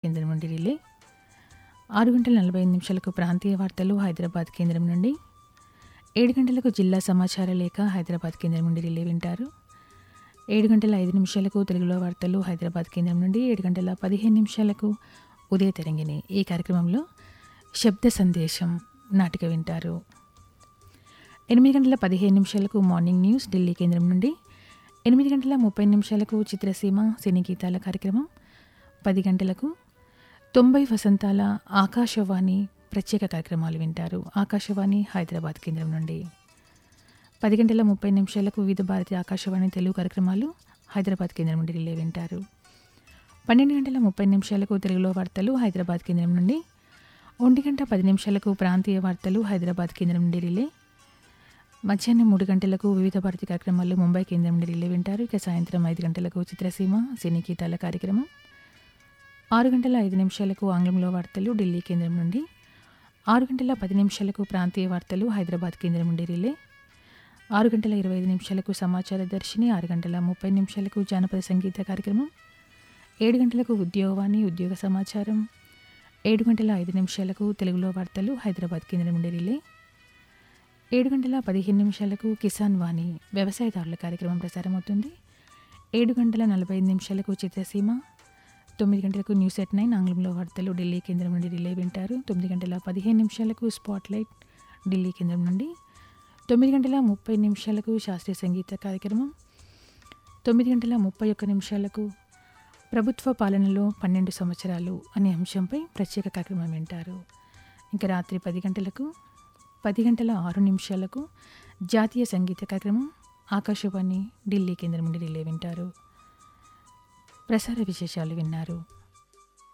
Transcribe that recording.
కేంద్రం నుండి రిలే ఆరు గంటల నలభై ఐదు నిమిషాలకు ప్రాంతీయ వార్తలు హైదరాబాద్ కేంద్రం నుండి ఏడు గంటలకు జిల్లా సమాచార లేఖ హైదరాబాద్ కేంద్రం నుండి రిలే వింటారు ఏడు గంటల ఐదు నిమిషాలకు తెలుగులో వార్తలు హైదరాబాద్ కేంద్రం నుండి ఏడు గంటల పదిహేను నిమిషాలకు ఉదయ తెరంగిణి ఈ కార్యక్రమంలో శబ్ద సందేశం నాటిక వింటారు ఎనిమిది గంటల పదిహేను నిమిషాలకు మార్నింగ్ న్యూస్ ఢిల్లీ కేంద్రం నుండి ఎనిమిది గంటల ముప్పై నిమిషాలకు చిత్రసీమ సినీ గీతాల కార్యక్రమం పది గంటలకు తొంభై వసంతాల ఆకాశవాణి ప్రత్యేక కార్యక్రమాలు వింటారు ఆకాశవాణి హైదరాబాద్ కేంద్రం నుండి పది గంటల ముప్పై నిమిషాలకు వివిధ భారతి ఆకాశవాణి తెలుగు కార్యక్రమాలు హైదరాబాద్ కేంద్రం నుండి రిలే వింటారు పన్నెండు గంటల ముప్పై నిమిషాలకు తెలుగులో వార్తలు హైదరాబాద్ కేంద్రం నుండి ఒంటి గంట పది నిమిషాలకు ప్రాంతీయ వార్తలు హైదరాబాద్ కేంద్రం నుండి రిలే మధ్యాహ్నం మూడు గంటలకు వివిధ భారతి కార్యక్రమాలు ముంబై కేంద్రం నుండి రిలే వింటారు ఇక సాయంత్రం ఐదు గంటలకు చిత్రసీమ సినీ గీతాల కార్యక్రమం ఆరు గంటల ఐదు నిమిషాలకు ఆంగ్లంలో వార్తలు ఢిల్లీ కేంద్రం నుండి ఆరు గంటల పది నిమిషాలకు ప్రాంతీయ వార్తలు హైదరాబాద్ కేంద్రం నుండి రిలే ఆరు గంటల ఇరవై ఐదు నిమిషాలకు సమాచార దర్శిని ఆరు గంటల ముప్పై నిమిషాలకు జానపద సంగీత కార్యక్రమం ఏడు గంటలకు ఉద్యోగవాణి ఉద్యోగ సమాచారం ఏడు గంటల ఐదు నిమిషాలకు తెలుగులో వార్తలు హైదరాబాద్ కేంద్రం నుండి రిలే ఏడు గంటల పదిహేను నిమిషాలకు కిసాన్ వాణి వ్యవసాయదారుల కార్యక్రమం ప్రసారమవుతుంది ఏడు గంటల నలభై ఐదు నిమిషాలకు చిత్రసీమ తొమ్మిది గంటలకు న్యూస్ ఎట్ నైన్ ఆంగ్లంలో వార్తలు ఢిల్లీ కేంద్రం నుండి రిలే వింటారు తొమ్మిది గంటల పదిహేను నిమిషాలకు స్పాట్లైట్ ఢిల్లీ కేంద్రం నుండి తొమ్మిది గంటల ముప్పై నిమిషాలకు శాస్త్రీయ సంగీత కార్యక్రమం తొమ్మిది గంటల ముప్పై ఒక్క నిమిషాలకు ప్రభుత్వ పాలనలో పన్నెండు సంవత్సరాలు అనే అంశంపై ప్రత్యేక కార్యక్రమం వింటారు ఇంకా రాత్రి పది గంటలకు పది గంటల ఆరు నిమిషాలకు జాతీయ సంగీత కార్యక్రమం ఆకాశవాణి ఢిల్లీ కేంద్రం నుండి రిలే వింటారు ప్రసార విశేషాలు విన్నారు